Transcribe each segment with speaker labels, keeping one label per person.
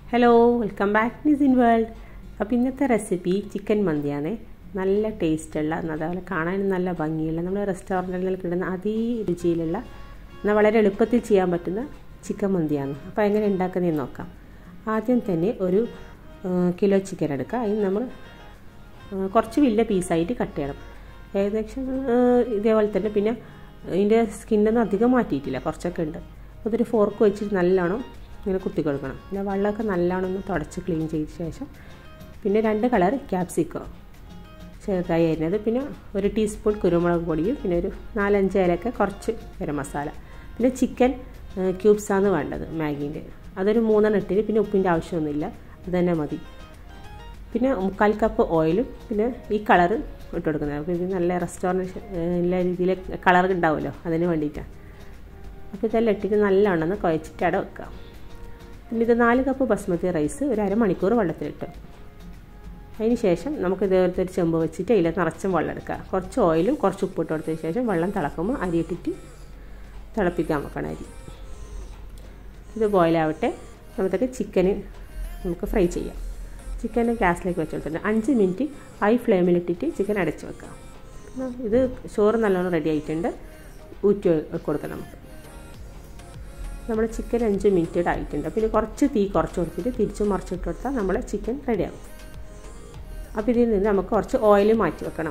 Speaker 1: hello welcome back Nisin world അപ്പോൾ ഇന്നത്തെ recipe chicken മന്തിയാണ് നല്ല ടേസ്റ്റുള്ള അതേപോലെ കാണാനും നല്ല ഭംഗിയുള്ള നമ്മൾ റെസ്റ്റോറൻറ്റുകളിൽ കിട്ടുന്ന അതേ രുചിയിലുള്ള എന്നാൽ വളരെ എളുപ്പത്തിൽ ചെയ്യാൻ പറ്റുന്ന ചിക്കൻ മന്തിയാണ് അപ്പോൾ എങ്ങനെ ഉണ്ടാക്കുന്നതെന്ന് നോക്കാം ആദ്യം തന്നെ ഒരു കിലോ ചിക്കൻ എടുക്കുക അതിന് നമ്മൾ കുറച്ച് വലിയ പീസായിട്ട് കട്ട് ചെയ്യണം ഏകദേശം ഇതേപോലെ തന്നെ പിന്നെ ഇതിൻ്റെ സ്കിന്നൊന്നും അധികം മാറ്റിയിട്ടില്ല കുറച്ചൊക്കെ ഉണ്ട് അതൊരു ഫോർക്ക് വെച്ചിട്ട് നല്ലോണം ഇങ്ങനെ കുത്തി കൊടുക്കണം പിന്നെ വെള്ളമൊക്കെ നല്ലോണം ഒന്ന് തുടച്ച് ക്ലീൻ ചെയ്ത ശേഷം പിന്നെ രണ്ട് കളർ ക്യാപ്സിക്കോ ചെറുതായി അരിഞ്ഞത് പിന്നെ ഒരു ടീസ്പൂൺ കുരുമുളക് പൊടിയും പിന്നെ ഒരു നാലഞ്ച് ഇലയൊക്കെ കുറച്ച് ഗരം മസാല പിന്നെ ചിക്കൻ ക്യൂബ്സാണ് വേണ്ടത് മാഗീൻ്റെ അതൊരു മൂന്നെണ്ണം ഇട്ടിട്ട് പിന്നെ ഉപ്പിൻ്റെ ആവശ്യമൊന്നുമില്ല അത് തന്നെ മതി പിന്നെ മുക്കാൽ കപ്പ് ഓയിലും പിന്നെ ഈ കളറ് ഇട്ട് കൊടുക്കുന്നത് അപ്പോൾ ഇത് നല്ല റെസ്റ്റോറൻറ്റ് നല്ല രീതിയിൽ കളർ ഉണ്ടാവുമല്ലോ അതിന് വേണ്ടിയിട്ടാണ് അപ്പോൾ ഇതെല്ലാം ഇട്ടിട്ട് നല്ലോണം കുഴച്ചിട്ട് അവിടെ വെക്കുക പിന്നെ ഇത് നാല് കപ്പ് ബസ്മതി റൈസ് ഒരു അരമണിക്കൂർ വെള്ളത്തിലിട്ട് അതിന് ശേഷം നമുക്ക് ഇതേപോലത്തെ ഒരു ചെമ്പ് വെച്ചിട്ട് അതിൽ നിറച്ചും വെള്ളം എടുക്കുക കുറച്ച് ഓയിലും കുറച്ച് ഉപ്പിട്ട് കൊടുത്തതിന് ശേഷം വെള്ളം തിളക്കുമ്പോൾ അരി ഇട്ടിട്ട് തിളപ്പിക്കാൻ വെക്കണം അരി ഇത് ബോയിലാവട്ടെ നമുക്കൊക്കെ ചിക്കന് നമുക്ക് ഫ്രൈ ചെയ്യാം ചിക്കൻ ഗ്യാസിലേക്ക് വെച്ച് കൊടുത്തിട്ട് അഞ്ച് മിനിറ്റ് ഹൈ ഫ്ലെയിമിലിട്ടിട്ട് ചിക്കൻ അടച്ച് വെക്കാം ഇത് ചോറ് നല്ലോണം റെഡി ആയിട്ടുണ്ട് ഊറ്റി കൊടുക്കാം നമുക്ക് നമ്മുടെ ചിക്കൻ അഞ്ച് മിനിറ്റ് ആയിട്ടുണ്ട് പിന്നെ കുറച്ച് തീ കുറച്ച് കൊടുത്തിട്ട് തിരിച്ച് മറിച്ചിട്ട് കൊടുത്താൽ നമ്മുടെ ചിക്കൻ റെഡിയാകും അപ്പോൾ ഇതിൽ നിന്ന് നമുക്ക് കുറച്ച് ഓയിൽ മാറ്റി വെക്കണം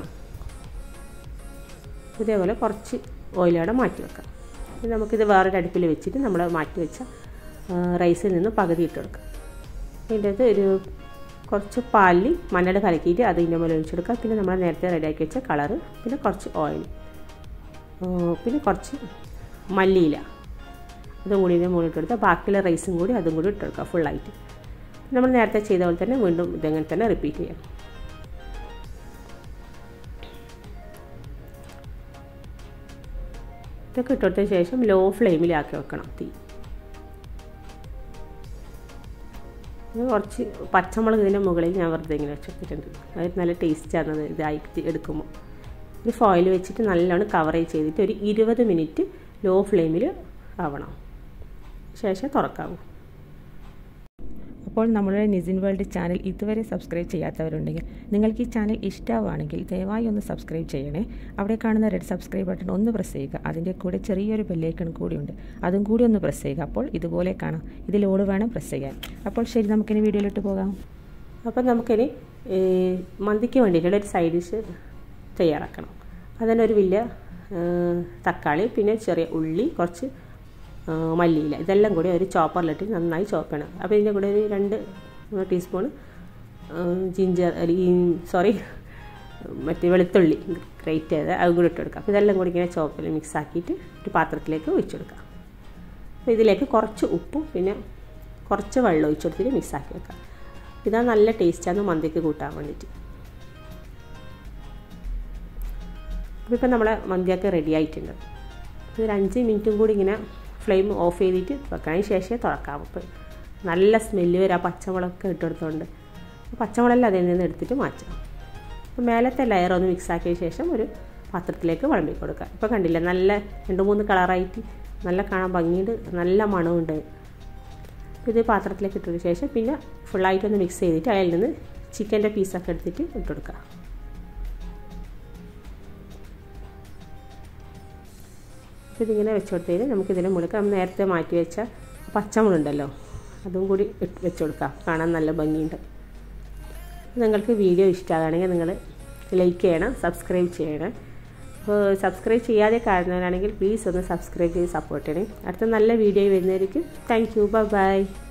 Speaker 1: ഇതേപോലെ കുറച്ച് ഓയിലവിടെ മാറ്റി വെക്കാം ഇത് നമുക്കിത് വേറൊരു അടുപ്പിൽ വെച്ചിട്ട് നമ്മൾ മാറ്റി വെച്ച റൈസിൽ നിന്ന് പകുതി ഇട്ട് കൊടുക്കാം അതിൻ്റെ അത് ഒരു കുറച്ച് പാലിൽ മഞ്ഞൾ കലക്കിയിട്ട് അത് ഇതിൻ്റെ മുകളിൽ ഒഴിച്ചെടുക്കുക പിന്നെ നമ്മൾ നേരത്തെ റെഡിയാക്കി വെച്ച കളറ് പിന്നെ കുറച്ച് ഓയിൽ പിന്നെ കുറച്ച് മല്ലിയില അതും കൂടി ഇതിൻ്റെ മുകളിൽ ഇട്ടെടുത്താൽ ബാക്കിയുള്ള റൈസും കൂടി അതും കൂടി ഇട്ടെടുക്കുക ഫുള്ളായിട്ട് നമ്മൾ നേരത്തെ ചെയ്ത പോലെ തന്നെ വീണ്ടും ഇതങ്ങനെ തന്നെ റിപ്പീറ്റ് ചെയ്യാം ഇതൊക്കെ ഇട്ടെടുത്തതിന് ശേഷം ലോ ഫ്ലെയിമിലാക്കി വെക്കണം തീ കുറച്ച് പച്ചമുളക് ഇതിൻ്റെ മുകളിൽ ഞാൻ വെറുതെ ഇങ്ങനെ വെച്ചെടുത്തിട്ടുണ്ട് അത് നല്ല ടേസ്റ്റാണ് ഇതായിട്ട് എടുക്കുമ്പോൾ ഒരു ഫോയിൽ വെച്ചിട്ട് നല്ലോണം കവർ ചെയ്തിട്ട് ഒരു ഇരുപത് മിനിറ്റ് ലോ ഫ്ലെയിമിൽ ആവണം ശേഷം തുറക്കാവൂ
Speaker 2: അപ്പോൾ നമ്മളുടെ നിസിൻ വേൾഡ് ചാനൽ ഇതുവരെ സബ്സ്ക്രൈബ് ചെയ്യാത്തവരുണ്ടെങ്കിൽ നിങ്ങൾക്ക് ഈ ചാനൽ ഇഷ്ടമാണെങ്കിൽ ദയവായി ഒന്ന് സബ്സ്ക്രൈബ് ചെയ്യണേ അവിടെ കാണുന്ന റെഡ് സബ്സ്ക്രൈബ് ബട്ടൺ ഒന്ന് പ്രസ് ചെയ്യുക അതിൻ്റെ കൂടെ ചെറിയൊരു ബെല്ലേക്കൺ കൂടിയുണ്ട് അതും കൂടി ഒന്ന് പ്രസ് ചെയ്യുക അപ്പോൾ ഇതുപോലെ കാണാം ഇതിലോട് വേണം പ്രസ് ചെയ്യാൻ അപ്പോൾ ശരി നമുക്കിനി വീഡിയോയിലോട്ട് പോകാം
Speaker 1: അപ്പോൾ നമുക്കിനി മന്തിക്ക് വേണ്ടിയിട്ടുള്ള ഒരു സൈഡ് ഡിഷ് തയ്യാറാക്കണം അതിനൊരു വലിയ തക്കാളി പിന്നെ ചെറിയ ഉള്ളി കുറച്ച് മല്ലിയില ഇതെല്ലാം കൂടി ഒരു ചോപ്പറിലിട്ട് നന്നായി ചോപ്പ് ചെയ്യണം അപ്പോൾ ഇതിൻ്റെ കൂടെ ഒരു രണ്ട് ടീസ്പൂൺ ജിഞ്ചർ സോറി മറ്റേ വെളുത്തുള്ളി ഗ്രേറ്റ് ചെയ്ത് അത് കൂടി ഇട്ട് കൊടുക്കുക അപ്പോൾ ഇതെല്ലാം കൂടി ഇങ്ങനെ ചോപ്പിൽ മിക്സ് ആക്കിയിട്ട് ഒരു പാത്രത്തിലേക്ക് ഒഴിച്ചു കൊടുക്കുക അപ്പോൾ ഇതിലേക്ക് കുറച്ച് ഉപ്പും പിന്നെ കുറച്ച് വെള്ളം ഒഴിച്ചു കൊടുത്തിട്ട് മിക്സ് ആക്കി വെക്കാം ഇതാ നല്ല ടേസ്റ്റാണ് മന്തിക്ക് കൂട്ടാൻ വേണ്ടിയിട്ട് അപ്പോൾ ഇപ്പം നമ്മളെ മന്തിയൊക്കെ റെഡി ആയിട്ടുണ്ട് ഒരു അഞ്ച് മിനിറ്റും കൂടി ഇങ്ങനെ ഫ്ലെയിം ഓഫ് ചെയ്തിട്ട് വെക്കണം അതിന് ശേഷമേ തുറക്കാം അപ്പോൾ നല്ല സ്മെല്ല് വരും ആ പച്ചമുളകൊക്കെ ഇട്ടെടുത്തോണ്ട് പച്ചമുളകെല്ലാം അതിൽ നിന്ന് എടുത്തിട്ട് മാറ്റാം അപ്പോൾ മേലത്തെ ലെയർ ഒന്ന് മിക്സ് ആക്കിയ ശേഷം ഒരു പാത്രത്തിലേക്ക് വിളമ്പി കൊടുക്കുക ഇപ്പോൾ കണ്ടില്ല നല്ല രണ്ട് മൂന്ന് കളറായിട്ട് നല്ല കാണാൻ ഭംഗിയുണ്ട് നല്ല മണമുണ്ട് ഇത് പാത്രത്തിലേക്ക് ഇട്ടതിന് ശേഷം പിന്നെ ഫുള്ളായിട്ടൊന്ന് മിക്സ് ചെയ്തിട്ട് അതിൽ നിന്ന് ചിക്കൻ്റെ പീസൊക്കെ എടുത്തിട്ട് ഇട്ട് കൊടുക്കുക അപ്പോൾ ഇതിങ്ങനെ വെച്ച് കൊടുത്തതിന് നമുക്ക് ഇതിൻ്റെ മുകളിൽ നമ്മൾ നേരത്തെ മാറ്റി വെച്ച പച്ചമുളുണ്ടല്ലോ അതും കൂടി വെച്ച് കൊടുക്കാം കാണാൻ നല്ല ഭംഗിയുണ്ട് നിങ്ങൾക്ക് വീഡിയോ ഇഷ്ടമാണെങ്കിൽ നിങ്ങൾ ലൈക്ക് ചെയ്യണം സബ്സ്ക്രൈബ് ചെയ്യണം അപ്പോൾ സബ്സ്ക്രൈബ് ചെയ്യാതെ കാണുന്നവരാണെങ്കിൽ പ്ലീസ് ഒന്ന് സബ്സ്ക്രൈബ് ചെയ്ത് സപ്പോർട്ട് ചെയ്യണേ അടുത്ത നല്ല വീഡിയോ വരുന്നതായിരിക്കും താങ്ക് യു ബൈ ബൈ